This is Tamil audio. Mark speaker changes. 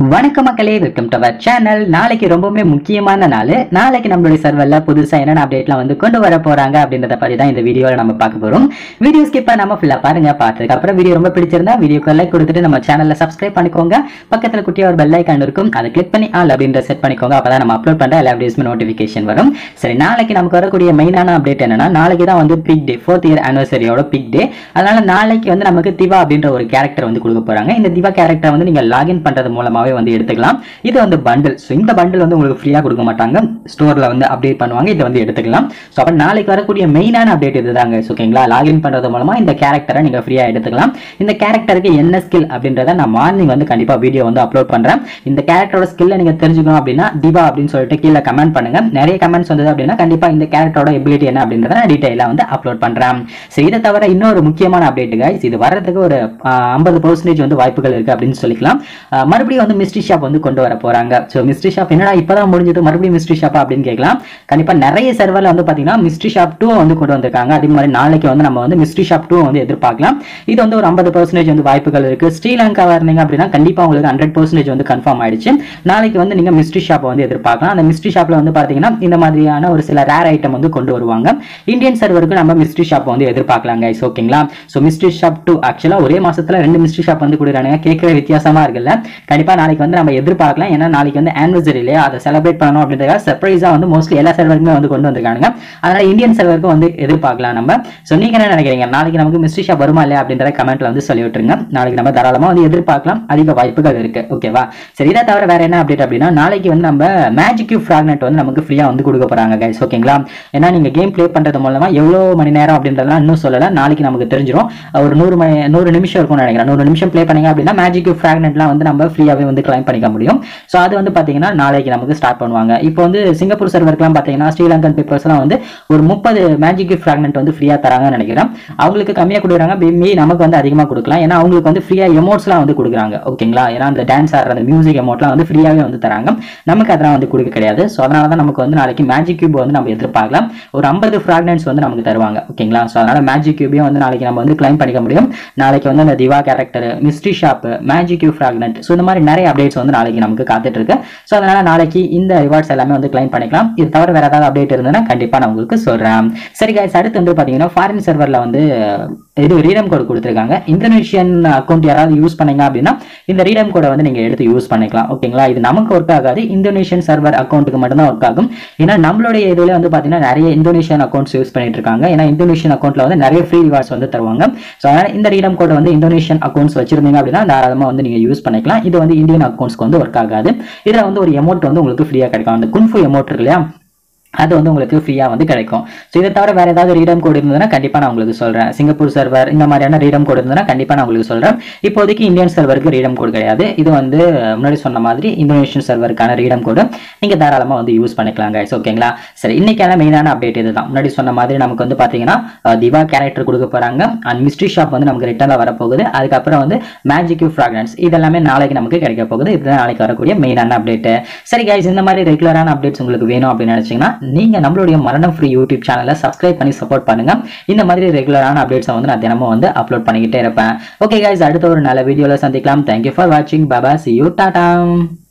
Speaker 1: வணக்கம் மக்களே வெல்கம் டு அவர் சேனல் நாளைக்கு ரொம்பவுமே முக்கியமான நாள் நாளைக்கு நம்மளுடைய சர்வரில் புதுசாக என்னென்ன அப்டேட்லாம் வந்து கொண்டு வர போறாங்க அப்படின்றத பத்தி தான் இந்த வீடியோவில் நம்ம பார்க்க போறோம் வீடியோ ஸ்கிப் பண்ணாம ஃபுல்லாக பாருங்க பார்த்ததுக்கு அப்புறம் வீடியோ ரொம்ப பிடிச்சிருந்தா வீடியோக்கு லைக் கொடுத்துட்டு நம்ம சேனல்ல சப்ஸ்கிரைப் பண்ணிக்கோங்க பக்கத்துல குட்டியா ஒரு பெல் ஐக்கான் இருக்கும் அதை கிளிக் பண்ணி ஆல் அப்படின்ற செட் பண்ணிக்கோங்க அப்பதான் நம்ம அப்லோட் பண்ற எல்லா வீடியோஸுமே நோட்டிஃபிகேஷன் வரும் சரி நாளைக்கு நமக்கு வரக்கூடிய மெயினான அப்டேட் என்னன்னா நாளைக்கு தான் வந்து பிக் டே ஃபோர்த் இயர் ஆனிவர்சரியோட பிக் டே அதனால நாளைக்கு வந்து நமக்கு திவா அப்படின்ற ஒரு கேரக்டர் வந்து கொடுக்க போறாங்க இந்த திவா கேரக்டர் வந்து நீங்க லாகின் பண்றது மூலமாவே வந்து எடுத்துக்கலாம் இது வந்து பண்டில் ஸோ இந்த பண்டில் வந்து உங்களுக்கு ஃப்ரீயா கொடுக்க மாட்டாங்க ஸ்டோர்ல வந்து அப்டேட் பண்ணுவாங்க இதை வந்து எடுத்துக்கலாம் ஸோ அப்போ நாளைக்கு வரக்கூடிய மெயினான அப்டேட் இதுதாங்க ஓகேங்களா லாகின் பண்றது மூலமா இந்த கேரக்டரை நீங்க ஃப்ரீயா எடுத்துக்கலாம் இந்த கேரக்டருக்கு என்ன ஸ்கில் அப்படின்றத நான் மார்னிங் வந்து கண்டிப்பா வீடியோ வந்து அப்லோட் பண்றேன் இந்த கேரக்டரோட ஸ்கில்ல நீங்க தெரிஞ்சுக்கணும் அப்படின்னா திவா அப்படின்னு சொல்லிட்டு கீழே கமெண்ட் பண்ணுங்க நிறைய கமெண்ட்ஸ் வந்தது அப்படின்னா கண்டிப்பா இந்த கேரக்டரோட எபிலிட்டி என்ன அப்படின்றத நான் டீட்டெயிலாக வந்து அப்லோட் பண்றேன் சரி இதை தவிர இன்னொரு முக்கியமான அப்டேட் கைஸ் இது வர்றதுக்கு ஒரு ஐம்பது பர்சன்டேஜ் வந்து வாய்ப்புகள் இருக்கு அப்படின்னு சொல்லிக்கலாம் ஆஹ் மறுபடியும் வந்து மிஸ்ட்ரி ஷாப் வந்து கொண்டு வர போறாங்க ஸோ மிஸ்ட்ரி ஷாப் என்னடா இப்பதான் முடிஞ்சது மறுபடியும் மிஸ்ட்ரி ஷாப்பா அப்படின்னு கேட்கலாம் கண்டிப்பா நிறைய சர்வர்ல வந்து பாத்தீங்கன்னா மிஸ்ட்ரி ஷாப் டூ வந்து கொண்டு வந்திருக்காங்க அதே மாதிரி நாளைக்கு வந்து நம்ம வந்து மிஸ்ட்ரி ஷாப் டூ வந்து எதிர்பார்க்கலாம் இது வந்து ஒரு ஐம்பது பர்சன்டேஜ் வந்து வாய்ப்புகள் இருக்கு ஸ்ரீலங்கா இருந்தீங்க அப்படின்னா கண்டிப்பா உங்களுக்கு ஹண்ட்ரட் பர்சன்டேஜ் வந்து கன்ஃபார்ம் ஆயிடுச்சு நாளைக்கு வந்து நீங்க மிஸ்ட்ரி ஷாப் வந்து எதிர்பார்க்கலாம் அந்த மிஸ்ட்ரி ஷாப்ல வந்து பாத்தீங்கன்னா இந்த மாதிரியான ஒரு சில ரேர் ஐட்டம் வந்து கொண்டு வருவாங்க இந்தியன் சர்வருக்கு நம்ம மிஸ்ட்ரி ஷாப் வந்து எதிர்பார்க்கலாம் கைஸ் ஓகேங்களா ஸோ மிஸ்ட்ரி ஷாப் டூ ஆக்சுவலா ஒரே மாசத்துல ரெண்டு மிஸ்ட்ரி ஷாப் வந்து கொடுக்குறாங்க கேட்கவே வித்தியாசமா இருக்குல்ல கண்டிப்பா நாளைக்கு வந்து நம்ம எதிர்பார்க்கலாம் ஏன்னா நாளைக்கு வந்து ஆனிவர்சரி இல்லையா அதை செலிப்ரேட் பண்ணணும் அப்படின்றதுக்காக சர்ப்ரைஸா வந்து மோஸ்ட்லி எல்லா சர்வருக்குமே வந்து கொண்டு வந்திருக்காங்க அதனால இந்தியன் சர்வருக்கும் வந்து எதிர்பார்க்கலாம் நம்ம ஸோ நீங்க என்ன நினைக்கிறீங்க நாளைக்கு நமக்கு மிஸ்ட்ரி ஷாப் வருமா இல்லையா அப்படின்றத கமெண்ட்ல வந்து சொல்லி விட்டுருங்க நாளைக்கு நம்ம தாராளமா வந்து எதிர்பார்க்கலாம் அதிக வாய்ப்புகள் இருக்கு ஓகேவா சரி இதை தவிர வேற என்ன அப்டேட் அப்படின்னா நாளைக்கு வந்து நம்ம மேஜிக் கியூப் ஃபிராக்னெட் வந்து நமக்கு ஃப்ரீயா வந்து கொடுக்க போறாங்க கைஸ் ஓகேங்களா ஏன்னா நீங்க கேம் ப்ளே பண்றது மூலமா எவ்வளவு மணி நேரம் அப்படின்றதெல்லாம் இன்னும் சொல்லல நாளைக்கு நமக்கு தெரிஞ்சிடும் ஒரு நூறு மணி நூறு நிமிஷம் இருக்கும்னு நினைக்கிறேன் நூறு நிமிஷம் ப்ளே பண்ணீங்க அப்படின்னா மேஜிக் கியூப் ஃபிராக்னெட்லாம் வந்து நம்ம ஃப்ரீயாவே வந்து கிளைம் பண்ணிக்க முடியும் ஸோ அது வந்து பாத்தீங்கன்னா நாளைக்கு நமக்கு ஸ்டார்ட் பண்ணுவாங்க இப்போ வந்து சிங்கப்பூர் சர்வருக்குலாம் பாத்தீங்கன்னா ஸ்ரீலங்கன் பேப்பர்ஸ்லாம் வந்து ஒரு முப்பது மேஜிக் கியூப் ஃபிராக்னெட் வந்து ஃப்ரீயா தராங்கன்னு நினைக்கிறேன் அவங்களுக்கு கம்மியா கொடுக்குறாங்க மேபி நமக்கு வந்து அதிகமா கொடுக்கலாம் ஏன்னா அவங்களுக்கு வந்து ஃப்ரீயா எமோட்ஸ்லாம் வந்து கொடுக்குறாங்க ஓகேங்களா ஏன்னா அந்த டான்ஸ் ஆடுற அந்த மியூசிக் எமோட்லாம் வந்து ஃப்ரீயாவே வந்து தராங்க நமக்கு அதெல்லாம் வந்து கொடுக்க கிடையாது ஸோ அதனால தான் நமக்கு வந்து நாளைக்கு மேஜிக் கியூப் வந்து நம்ம எதிர்பார்க்கலாம் ஒரு ஐம்பது ஃப்ராக்னன்ஸ் வந்து நமக்கு தருவாங்க ஓகேங்களா ஸோ அதனால மேஜிக் கியூபையும் வந்து நாளைக்கு நம்ம வந்து கிளைம் பண்ணிக்க முடியும் நாளைக்கு வந்து அந்த diva character mystery shop magic cube fragrant so இந்த மாதிரி நிறைய அப்டேட்ஸ் வந்து நாளைக்கு நமக்கு காத்துட்டு இருக்கு ஸோ அதனால நாளைக்கு இந்த ரிவார்ட்ஸ் எல்லாமே வந்து கிளைம் பண்ணிக்கலாம் இது தவிர வேற ஏதாவது அப்டேட் இருந்ததுன்னா கண்டிப்பா நான் உங்களுக்கு சொல்றேன் சரி guys அடுத்து வந்து பாத்தீங்கன்னா ஃபாரின் சர்வர்ல வந்து இது ரீடம் கோட் கொடுத்துருக்காங்க இந்தோனேஷியன் அக்கௌண்ட் யாராவது யூஸ் பண்ணீங்க அப்படின்னா இந்த ரீடம் கோடை வந்து நீங்க எடுத்து யூஸ் பண்ணிக்கலாம் ஓகேங்களா இது நமக்கு ஒர்க் ஆகாது இந்தோனேஷியன் சர்வர் அக்கௌண்ட்டுக்கு மட்டும்தான் ஒர்க் ஆகும் ஏன்னா நம்மளுடைய இதுல வந்து பாத்தீங்கன்னா நிறைய இந்தோனேஷியன் அக்கௌண்ட்ஸ் யூஸ் பண்ணிட்டு இருக்காங்க ஏன்னா இந்தோனேஷியன் அக்கௌண்ட்ல வந்து நிறைய ஃப்ரீ ரிவார்ட்ஸ் வந்து தருவாங்க ஸோ அதனால இந்த ரீடம் கோடை வந்து இந்தோனேஷியன் அக்கௌண்ட்ஸ் வச்சிருந்தீங்க அப்படின்னா தாராளமா வந்து நீங்க யூஸ் பண்ணிக்கலாம் இது வந்து இந்தியன் அக்கௌண்ட்ஸ்க்கு வந்து ஒர்க் ஆகாது இதுல வந்து ஒரு எமௌண்ட் வந்து உங்களுக்கு ஃப்ரீயா கிடைக்கும் அந்த குன்ஃபு எமௌண்ட் இருக்கு இல்லையா அது வந்து உங்களுக்கு ஃப்ரீயாக வந்து கிடைக்கும் ஸோ இதை தவிர வேறு ஏதாவது ரீடம் கோட் இருந்ததுன்னா கண்டிப்பாக நான் உங்களுக்கு சொல்கிறேன் சிங்கப்பூர் சர்வர் இந்த மாதிரியான ரீடம் கோட் இருந்ததுன்னா கண்டிப்பாக நான் உங்களுக்கு சொல்கிறேன் இப்போதைக்கு இந்தியன் சர்வருக்கு ரீடம் கோட் கிடையாது இது வந்து முன்னாடி சொன்ன மாதிரி இந்தோனேஷியன் சர்வருக்கான ரீடம் கோடு நீங்கள் தாராளமாக வந்து யூஸ் பண்ணிக்கலாம் guys ஓகேங்களா சரி இன்னைக்கான மெயினான அப்டேட் இதுதான் முன்னாடி சொன்ன மாதிரி நமக்கு வந்து பார்த்தீங்கன்னா அஹ், திவா கேரக்டர் கொடுக்க போகிறாங்க அண்ட் மிஸ்ட்ரி ஷாப் வந்து நமக்கு ரிட்டர்னில் வரப்போகுது அதுக்கப்புறம் வந்து மேஜிக் ஃப்ராக்ரன்ஸ் இதெல்லாமே நாளைக்கு நமக்கு கிடைக்க போகுது இதுதான் நாளைக்கு வரக்கூடிய மெயினான அப்டேட் சரி guys இந்த மாதிரி ரெகுலரான அப்டேட்ஸ் உங்களுக்கு வேணும் அப்படின்னு நினைச்சீங்கன்னா நீங்க நம்மளுடைய மரணம் ஃப்ரீ யூடியூப் சேனலை சப்ஸ்கிரைப் பண்ணி சப்போர்ட் பண்ணுங்க இந்த மாதிரி ரெகுலரான அப்டேட்ஸை வந்து நான் தினமும் வந்து அப்லோட் பண்ணிக்கிட்டே இருப்பேன் ஓகே guys அடுத்த ஒரு நல்ல வீடியோல சந்திக்கலாம் தேங்க்யூ ஃபார் வாட்சிங் பாபா சி யூ டாடா